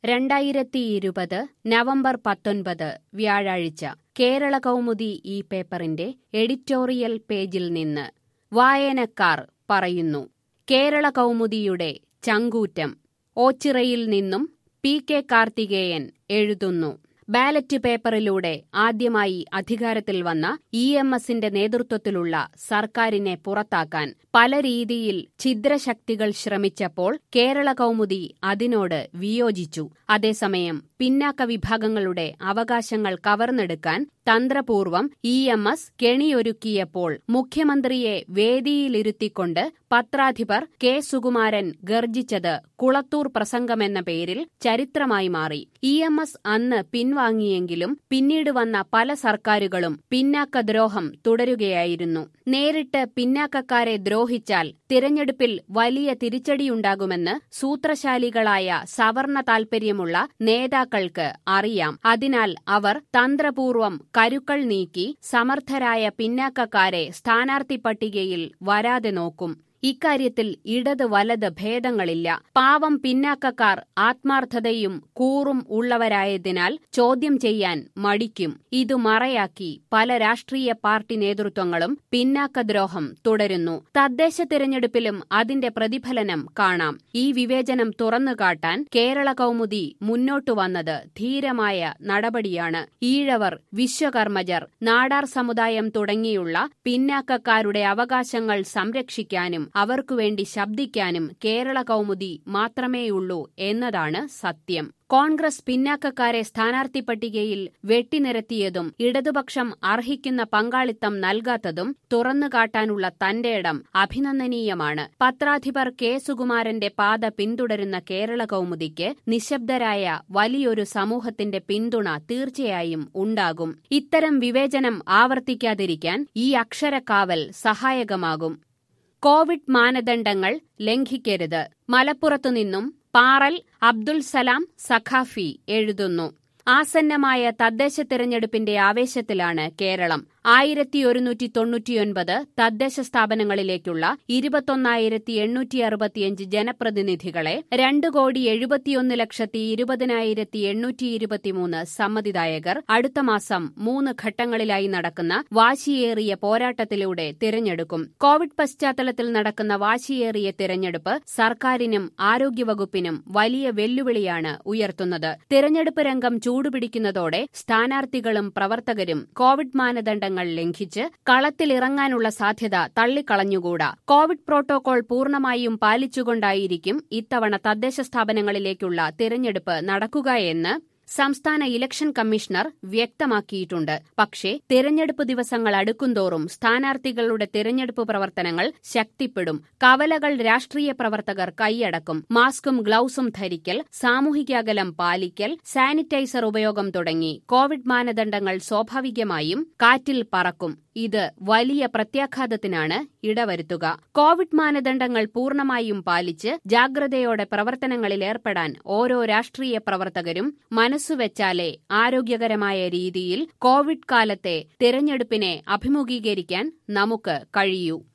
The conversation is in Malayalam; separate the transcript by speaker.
Speaker 1: രണ്ടായിരത്തിയിരുപത് നവംബർ പത്തൊൻപത് വ്യാഴാഴ്ച കേരള കൗമുദി ഈ പേപ്പറിന്റെ എഡിറ്റോറിയൽ പേജിൽ നിന്ന് വായനക്കാർ പറയുന്നു കേരള കൗമുദിയുടെ ചങ്കൂറ്റം ഓച്ചിറയിൽ നിന്നും പി കെ കാർത്തികേയൻ എഴുതുന്നു ബാലറ്റ് പേപ്പറിലൂടെ ആദ്യമായി അധികാരത്തിൽ വന്ന ഇ എം എസിന്റെ നേതൃത്വത്തിലുള്ള സർക്കാരിനെ പുറത്താക്കാൻ പല രീതിയിൽ ഛിദ്രശക്തികൾ ശ്രമിച്ചപ്പോൾ കേരള കൗമുദി അതിനോട് വിയോജിച്ചു അതേസമയം പിന്നാക്ക വിഭാഗങ്ങളുടെ അവകാശങ്ങൾ കവർന്നെടുക്കാൻ തന്ത്രപൂർവം ഇ എം എസ് കെണിയൊരുക്കിയപ്പോൾ മുഖ്യമന്ത്രിയെ വേദിയിലിരുത്തിക്കൊണ്ട് പത്രാധിപർ കെ സുകുമാരൻ ഗർജിച്ചത് കുളത്തൂർ പ്രസംഗമെന്ന പേരിൽ ചരിത്രമായി മാറി ഇ എം എസ് അന്ന് പിൻവാങ്ങിയെങ്കിലും പിന്നീട് വന്ന പല സർക്കാരുകളും പിന്നാക്ക ദ്രോഹം തുടരുകയായിരുന്നു നേരിട്ട് പിന്നാക്കക്കാരെ ദ്രോഹിച്ചാൽ തിരഞ്ഞെടുപ്പിൽ വലിയ തിരിച്ചടിയുണ്ടാകുമെന്ന് സൂത്രശാലികളായ സവർണ താൽപര്യമുള്ള നേതാക്കൾക്ക് അറിയാം അതിനാൽ അവർ തന്ത്രപൂർവം കരുക്കൾ നീക്കി സമർത്ഥരായ പിന്നാക്കക്കാരെ സ്ഥാനാർത്ഥി പട്ടികയിൽ വരാതെ നോക്കും ഇക്കാര്യത്തിൽ ഇടത് വലത് ഭേദങ്ങളില്ല പാവം പിന്നാക്കക്കാർ ആത്മാർത്ഥതയും കൂറും ഉള്ളവരായതിനാൽ ചോദ്യം ചെയ്യാൻ മടിക്കും ഇതു മറയാക്കി പല രാഷ്ട്രീയ പാർട്ടി നേതൃത്വങ്ങളും പിന്നാക്കദ്രോഹം തുടരുന്നു തദ്ദേശ തിരഞ്ഞെടുപ്പിലും അതിന്റെ പ്രതിഫലനം കാണാം ഈ വിവേചനം തുറന്നുകാട്ടാൻ കേരള കൗമുദി മുന്നോട്ടു വന്നത് ധീരമായ നടപടിയാണ് ഈഴവർ വിശ്വകർമ്മജർ നാടാർ സമുദായം തുടങ്ങിയുള്ള പിന്നാക്കക്കാരുടെ അവകാശങ്ങൾ സംരക്ഷിക്കാനും അവർക്കുവേണ്ടി ശബ്ദിക്കാനും കേരള കൗമുദി മാത്രമേയുള്ളൂ എന്നതാണ് സത്യം കോൺഗ്രസ് പിന്നാക്കക്കാരെ സ്ഥാനാർത്ഥി പട്ടികയിൽ വെട്ടിനിരത്തിയതും ഇടതുപക്ഷം അർഹിക്കുന്ന പങ്കാളിത്തം നൽകാത്തതും തുറന്നുകാട്ടാനുള്ള തന്റെ ഇടം അഭിനന്ദനീയമാണ് പത്രാധിപർ കെ സുകുമാരന്റെ പാത പിന്തുടരുന്ന കേരള കൗമുദിക്ക് നിശബ്ദരായ വലിയൊരു സമൂഹത്തിന്റെ പിന്തുണ തീർച്ചയായും ഉണ്ടാകും ഇത്തരം വിവേചനം ആവർത്തിക്കാതിരിക്കാൻ ഈ അക്ഷരക്കാവൽ സഹായകമാകും കോവിഡ് മാനദണ്ഡങ്ങൾ ലംഘിക്കരുത് മലപ്പുറത്തുനിന്നും പാറൽ അബ്ദുൽ സലാം സഖാഫി എഴുതുന്നു ആസന്നമായ തദ്ദേശ തിരഞ്ഞെടുപ്പിന്റെ ആവേശത്തിലാണ് കേരളം ആയിരത്തി ഒരുന്നൂറ്റി തൊണ്ണൂറ്റിയൊൻപത് തദ്ദേശ സ്ഥാപനങ്ങളിലേക്കുള്ള ഇരുപത്തൊന്നായിരത്തി എണ്ണൂറ്റി അറുപത്തിയഞ്ച് ജനപ്രതിനിധികളെ രണ്ട് കോടി എഴുപത്തിയൊന്ന് ലക്ഷത്തി ഇരുപതിനായിരത്തി എണ്ണൂറ്റി ഇരുപത്തിമൂന്ന് സമ്മതിദായകർ അടുത്ത മാസം മൂന്ന് ഘട്ടങ്ങളിലായി നടക്കുന്ന വാശിയേറിയ പോരാട്ടത്തിലൂടെ തിരഞ്ഞെടുക്കും കോവിഡ് പശ്ചാത്തലത്തിൽ നടക്കുന്ന വാശിയേറിയ തിരഞ്ഞെടുപ്പ് സർക്കാരിനും ആരോഗ്യവകുപ്പിനും വലിയ വെല്ലുവിളിയാണ് ഉയർത്തുന്നത് തിരഞ്ഞെടുപ്പ് രംഗം ചൂടുപിടിക്കുന്നതോടെ സ്ഥാനാർത്ഥികളും പ്രവർത്തകരും കോവിഡ് മാനദണ്ഡങ്ങൾ ലംഘിച്ച് കളത്തിലിറങ്ങാനുള്ള സാധ്യത തള്ളിക്കളഞ്ഞുകൂടാ കോവിഡ് പ്രോട്ടോകോൾ പൂർണ്ണമായും പാലിച്ചുകൊണ്ടായിരിക്കും ഇത്തവണ തദ്ദേശ സ്ഥാപനങ്ങളിലേക്കുള്ള തിരഞ്ഞെടുപ്പ് നടക്കുകയെന്ന് സംസ്ഥാന ഇലക്ഷൻ കമ്മീഷണർ വ്യക്തമാക്കിയിട്ടുണ്ട് പക്ഷേ തിരഞ്ഞെടുപ്പ് ദിവസങ്ങൾ അടുക്കുന്തോറും സ്ഥാനാർത്ഥികളുടെ തിരഞ്ഞെടുപ്പ് പ്രവർത്തനങ്ങൾ ശക്തിപ്പെടും കവലകൾ രാഷ്ട്രീയ പ്രവർത്തകർ കൈയടക്കും മാസ്കും ഗ്ലൌസും ധരിക്കൽ സാമൂഹിക അകലം പാലിക്കൽ സാനിറ്റൈസർ ഉപയോഗം തുടങ്ങി കോവിഡ് മാനദണ്ഡങ്ങൾ സ്വാഭാവികമായും കാറ്റിൽ പറക്കും ഇത് വലിയ പ്രത്യാഘാതത്തിനാണ് ഇടവരുത്തുക കോവിഡ് മാനദണ്ഡങ്ങൾ പൂർണ്ണമായും പാലിച്ച് ജാഗ്രതയോടെ പ്രവർത്തനങ്ങളിൽ ഏർപ്പെടാൻ ഓരോ രാഷ്ട്രീയ പ്രവർത്തകരും മനസ്സുവെച്ചാലേ ആരോഗ്യകരമായ രീതിയിൽ കോവിഡ് കാലത്തെ തിരഞ്ഞെടുപ്പിനെ അഭിമുഖീകരിക്കാൻ നമുക്ക് കഴിയൂ